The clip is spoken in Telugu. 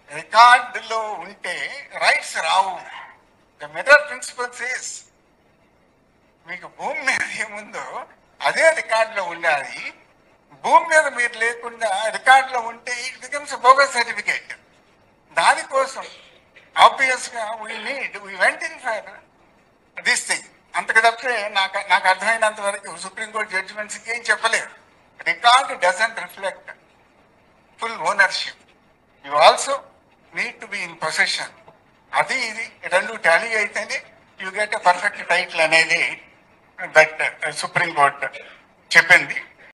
రికార్డులో ఉంటే రైట్స్ రావు ద మెథడ్ ప్రిన్సిపల్ సేస్ మీకు భూమి మీద ఏముందో అదే రికార్డులో ఉండాలి భూమి మీద మీరు లేకుండా రికార్డులో ఉంటే ఇట్ బికమ్స్ బోగస్ సర్టిఫికేట్ దానికోసం ఆబ్వియస్ గా we need we went in for this thing అంతకు తప్పితే నాకు నాకు అర్థమైనంత వరకు సుప్రీంకోర్టు జడ్జిమెంట్స్ ఏం చెప్పలేదు record doesn't reflect full ownership you also need to be in possession అది ఇది రెండు టాలీ అయితేనే యు గెట్ పర్ఫెక్ట్ టైటిల్ అనేది దట్ సుప్రీం కోర్ట్ చెప్పింది